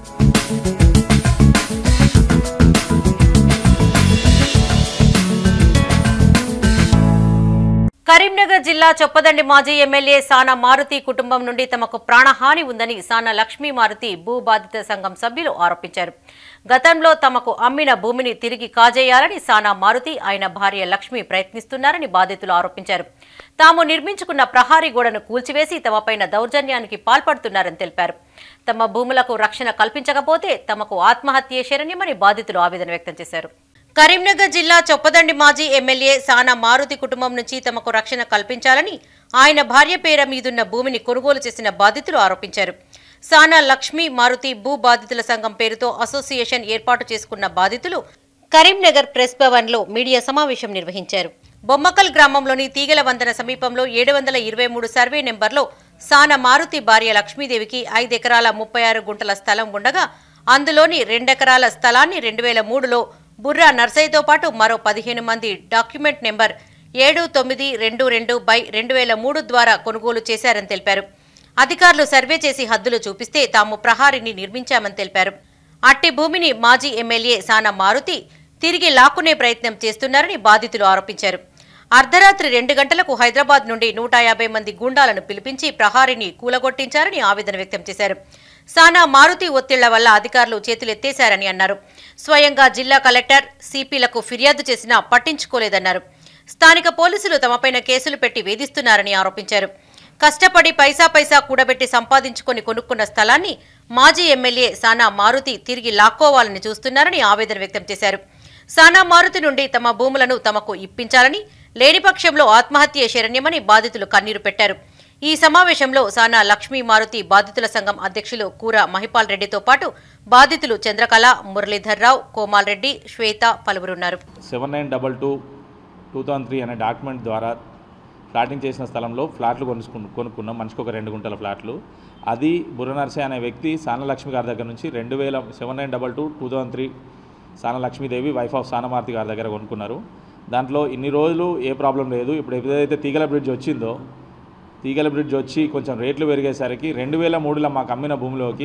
కరీంనగర్ జిల్లా చొప్పదండి మాజీ ఎమ్మెల్యే సానా మారుతి కుటుంబం నుండి తమకు ప్రాణహాని ఉందని సానా లక్ష్మీ మారుతి భూ బాధిత సంఘం సభ్యులు ఆరోపించారు గతంలో తమకు అమ్మిన భూమిని తిరిగి కాజేయాలని సానా మారుతి ఆయన భార్య లక్ష్మి ప్రయత్నిస్తున్నారని బాధితులు ఆరోపించారు తాము నిర్మించుకున్న ప్రహారీ గోడను కూల్చివేసి తమపైన దౌర్జన్యానికి పాల్పడుతున్నారని తెలిపారు తమ భూములకు రక్షణ కల్పించకపోతే తమకు ఆత్మహత్యే శరణ్యమని బాధితులు ఆవేదన వ్యక్తం చేశారు కరీంనగర్ జిల్లా చొప్పదండి మాజీ ఎమ్మెల్యే సానా మారుతి కుటుంబం నుంచి తమకు రక్షణ కల్పించాలని ఆయన భార్య పేర మీదున్న భూమిని కొనుగోలు చేసిన బాధితులు ఆరోపించారు సానా లక్ష్మీ మారుతి భూ బాధితుల సంఘం పేరుతో అసోసియేషన్ ఏర్పాటు చేసుకున్న బాధితులు కరీంనగర్ ప్రెస్ భవన్లో మీడియా సమావేశం నిర్వహించారు బొమ్మకల్ గ్రామంలోని తీగల వంతెన సమీపంలో ఏడు వందల ఇరవై మూడు సర్వే నెంబర్లో సాన మారుతి భార్య లక్ష్మీదేవికి ఐదు ఎకరాల ముప్పై ఆరు గుంటల స్థలం ఉండగా అందులోని రెండెకరాల స్థలాన్ని రెండు వేల మూడులో బుర్రా నర్సయ్యతో పాటు మరో పదిహేను మంది డాక్యుమెంట్ నెంబర్ ఏడు తొమ్మిది రెండు రెండు బై రెండు వేల మూడు ద్వారా కొనుగోలు చేశారని తెలిపారు అధికారులు సర్వే చేసి హద్దులు చూపిస్తే తాము ప్రహారీని నిర్మించామని తెలిపారు అట్టి భూమిని మాజీ ఎమ్మెల్యే సాన మారుతి తిరిగి లాక్కునే ప్రయత్నం చేస్తున్నారని బాధితులు ఆరోపించారు అర్ధరాత్రి రెండు గంటలకు హైదరాబాద్ నుండి నూట యాభై మంది గూండాలను పిలిపించి ప్రహారీని కూలగొట్టించారని ఆవేదన వ్యక్తం చేశారు సానా మారుతి ఒత్తిళ్ల వల్ల అధికారులు చేతులెత్తేశారని అన్నారు స్వయంగా జిల్లా కలెక్టర్ సిపిలకు ఫిర్యాదు చేసినా పట్టించుకోలేదన్నారు స్థానిక పోలీసులు తమపైన కేసులు పెట్టి వేధిస్తున్నారని ఆరోపించారు కష్టపడి పైసా పైసా కూడబెట్టి సంపాదించుకొని కొనుక్కున్న స్థలాన్ని మాజీ ఎమ్మెల్యే సానా మారుతి తిరిగి లాక్కోవాలని చూస్తున్నారని ఆవేదన వ్యక్తం చేశారు సానా మారుతి నుండి తమ భూములను తమకు ఇప్పించాలని లేని పక్షంలో ఆత్మహత్య శరణ్యమని బాధితులు కన్నీరు పెట్టారు ఈ సమావేశంలో సానా లక్ష్మీ మారుతి బాధితుల సంఘం అధ్యక్షులు కూర మహిపాల్ రెడ్డితో పాటు బాధితులు చంద్రకళ మురళీధర్రావు కోమాల్ రెడ్డి శ్వేత పలువురున్నారు seven nine double two two thousand three అనే డాక్యుమెంట్ ద్వారా ఫ్లాటింగ్ చేసిన స్థలంలో ఫ్లాట్లు కొనుక్కు కొనుక్కున్నాం మనిషికి ఒక రెండు గుంటల ఫ్లాట్లు అది బుర్రనర్సే అనే వ్యక్తి సానలక్ష్మి గారి దగ్గర నుంచి రెండు వేల seven nine double two two thousand three Sanalakshmidevi wife of Sanamaruthi గారి దగ్గర కొనుక్కున్నారు దాంట్లో ఇన్ని రోజులు ఏ ప్రాబ్లం లేదు ఇప్పుడు ఏదైతే తీగల బ్రిడ్జ్ వచ్చిందో తీగల బ్రిడ్జ్ వచ్చి కొంచెం రేట్లు పెరిగేసరికి రెండు వేల మూడులో మాకు అమ్మిన భూమిలోకి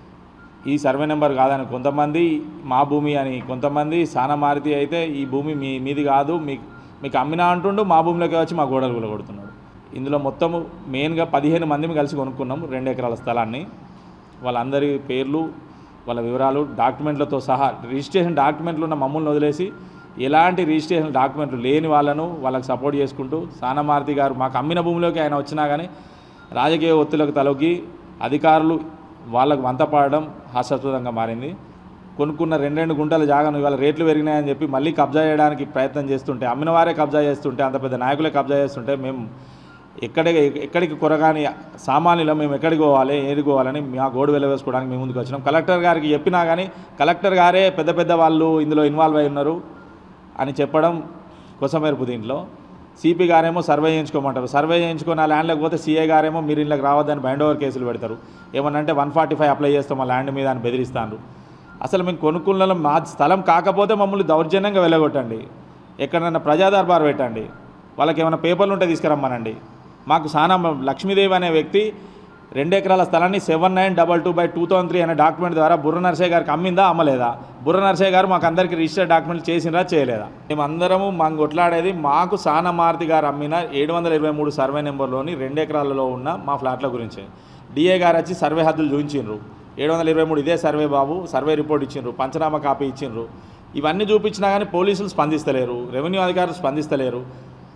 ఈ సర్వే నెంబర్ కాదని కొంతమంది మా భూమి అని కొంతమంది సానమారుతి అయితే ఈ భూమి మీ మీది కాదు మీ మీకు అమ్మినా అంటుండు మా భూమిలోకి వచ్చి మా గోడలు కూడా కొడుతున్నాడు ఇందులో మొత్తము మెయిన్గా పదిహేను మందిని కలిసి కొనుక్కున్నాం రెండు ఎకరాల స్థలాన్ని వాళ్ళందరి పేర్లు వాళ్ళ వివరాలు డాక్యుమెంట్లతో సహా రిజిస్ట్రేషన్ డాక్యుమెంట్లు ఉన్న మమ్మల్ని వదిలేసి ఎలాంటి రిజిస్ట్రేషన్ డాక్యుమెంట్లు లేని వాళ్ళను వాళ్ళకి సపోర్ట్ చేసుకుంటూ సానమారుతి గారు మాకు అమ్మిన భూమిలోకి ఆయన వచ్చినా కానీ రాజకీయ ఒత్తిళ్లకు తలొగ్గి అధికారులు వాళ్ళకు వంతపడడం హాస్యాస్పదంగా మారింది కొనుక్కున్న రెండు రెండు గుంటల జాగాను ఇవాళ రేట్లు పెరిగినాయని చెప్పి మళ్ళీ కబ్జా చేయడానికి ప్రయత్నం చేస్తుంటే అమ్మిన వారే కబ్జా చేస్తుంటే అంత పెద్ద నాయకులే కబ్జా చేస్తుంటే మేము ఎక్కడికి ఎక్కడికి కొరగాని సామాన్యులు మేము ఎక్కడికి పోవాలి ఏది పోవాలని మా గోడు వెలవేసుకోవడానికి మేము ముందుకు వచ్చినాం కలెక్టర్ గారికి చెప్పినా కానీ కలెక్టర్ గారే పెద్ద పెద్ద వాళ్ళు ఇందులో ఇన్వాల్వ్ అయి ఉన్నారు అని చెప్పడం కొసమెరుపు దీంట్లో సిపి గారేమో సర్వే చేయించుకోమంటారు సర్వే చేయించుకొని ఆ ల్యాండ్లోకి పోతే సీఏ గారేమో మీరు ఇళ్ళకి రావద్దని బైండ్ ఓవర్ కేసులు పెడతారు ఏమనంటే వన్ ఫార్టీ ఫైవ్ అప్లై చేస్తాం మా ల్యాండ్ మీద అని బెదిరిస్తాను అసలు మేము కొనుక్కున్న మా స్థలం కాకపోతే మమ్మల్ని దౌర్జన్యంగా వెళ్ళగొట్టండి ఎక్కడైనా ప్రజా దర్బార్ పెట్టండి వాళ్ళకి ఏమైనా పేపర్లు ఉంటే తీసుకురమ్మనండి మాకు సానా లక్ష్మీదేవి అనే వ్యక్తి రెండు ఎకరాల స్థలాన్ని seven nine double two by two thousand three అనే డాక్యుమెంట్ ద్వారా బుర్ర నర్సయ్య గారికి అమ్మిందా అమ్మలేదా బుర్ర నర్సయ్య గారు మాకు అందరికీ రిజిస్టర్ డాక్యుమెంట్లు చేసినరా చేయలేదా మేమందరము మాకు కొట్లాడేది మాకు సానా మారుతి గారు అమ్మిన ఏడు వందల ఇరవై మూడు సర్వే నెంబర్లోని రెండు ఎకరాలలో ఉన్న మా ఫ్లాట్ల గురించి డిఏ గారు వచ్చి సర్వే హద్దులు చూపించిండ్రు ఏడు వందల ఇరవై మూడు ఇదే సర్వే బాబు సర్వే రిపోర్ట్ ఇచ్చిండ్రు పంచనామా కాపీ ఇచ్చిండ్రు ఇవన్నీ చూపించినా కానీ పోలీసులు స్పందిస్తలేరు రెవెన్యూ అధికారులు స్పందిస్తలేరు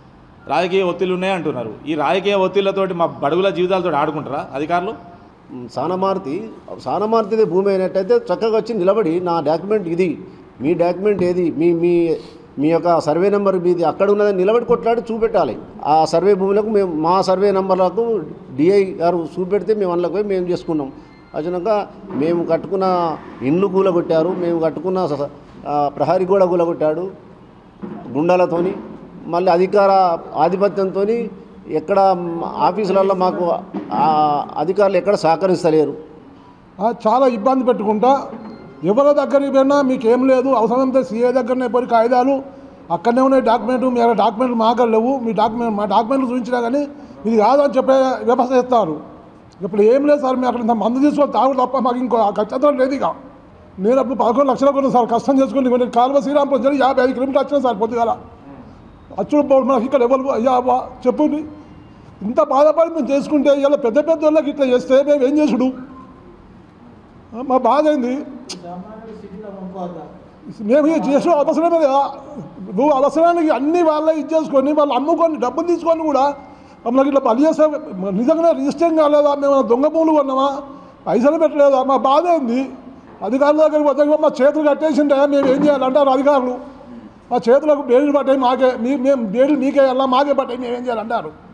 రాజకీయ ఒత్తిళ్ళు ఉన్నాయి అంటున్నారు ఈ రాజకీయ ఒత్తిళ్లతోటి మా బడుగుల జీవితాలతో ఆడుకుంటారా అధికారులు సానమారుతి సానమారుతిది భూమి అయినట్టయితే చక్కగా వచ్చి నిలబడి నా డాక్యుమెంట్ ఇది మీ డాక్యుమెంట్ ఏది మీ మీ మీ యొక్క సర్వే నెంబర్ మీది అక్కడ ఉన్నదని నిలబడి కొట్లాడి చూపెట్టాలి ఆ సర్వే భూములకు మేము మా సర్వే నెంబర్లకు డిఐ గారు చూపెడితే మేము అందులోకి పోయి మేము చేసుకున్నాం వచ్చినాక మేము కట్టుకున్న ఇండ్లు కూలగొట్టారు మేము కట్టుకున్న స- ఆ, ప్రహరీ గోడ కూలగొట్టాడు గుండాలతోని మళ్ళీ అధికార ఆధిపత్యంతో ఎక్కడ ఆఫీసులలో మాకు ఆ అధికారులు ఎక్కడ సహకరిస్తలేరు ఆ, చాలా ఇబ్బంది పెట్టుకుంటా ఎవరి దగ్గరికి పోయినా మీకు ఏం లేదు అవసరమైతే సీఏ దగ్గరనే పోయి కాగితాలు అక్కడనే ఉన్నాయి డాక్యుమెంట్ మీ డాక్యుమెంట్లు మా దగ్గర లేవు మీ డాక్యుమెంట్ మా డాక్యుమెంట్లు చూపించినా కానీ ఇది కాదు అని చెప్పే వ్యవస్థ చేస్తారు ఇప్పుడు ఏం లేదు సార్ మేము అక్కడ ఇంత మందు తీసుకొని తాగు తప్ప మాకు ఇంకో ఖచ్చితంగా లేదు ఇక నేను అప్పుడు పదకొండు లక్షల కొన్నాను సార్ కష్టం చేసుకుని కొన్ని కాలువ శ్రీరాంపురం జరిగి యాభై ఐదు కిలోమీటర్లు వచ్చినా సార్ పొద్దుగాల అచ్చుడు పోడు మనకి ఇక్కడ ఎవరు అయ్యా అవ్వా చెప్పుండి ఇంత బాధపడి మేము చేసుకుంటే ఇలా పెద్ద పెద్ద వాళ్ళకి ఇట్లా చేస్తే మేము ఏం చేసుడు ఆ, మా బాధ అయింది మేము ఇది చేసిన అవసరమే కదా నువ్వు అవసరానికి అన్ని వాళ్ళే ఇది చేసుకొని వాళ్ళు అమ్ముకొని డబ్బులు తీసుకొని కూడా మమ్మల్ని ఇట్లా పని చేస్తే నిజంగానే రిజిస్టర్ కాలేదా మేము ఏమైనా దొంగ పూలు కొన్నామా పైసలు పెట్టలేదా మా బాధ ఏంది అధికారుల దగ్గరికి వద్ద మా చేతులు కట్టేసింటే మేము ఏం చేయాలంటారు అధికారులు మా చేతులకు బేడీలు పట్టాయి మాకే మీ మేము బేడీలు మీకే వెళ్ళా మాకే పట్టాయి మేము ఏం చేయాలంటారు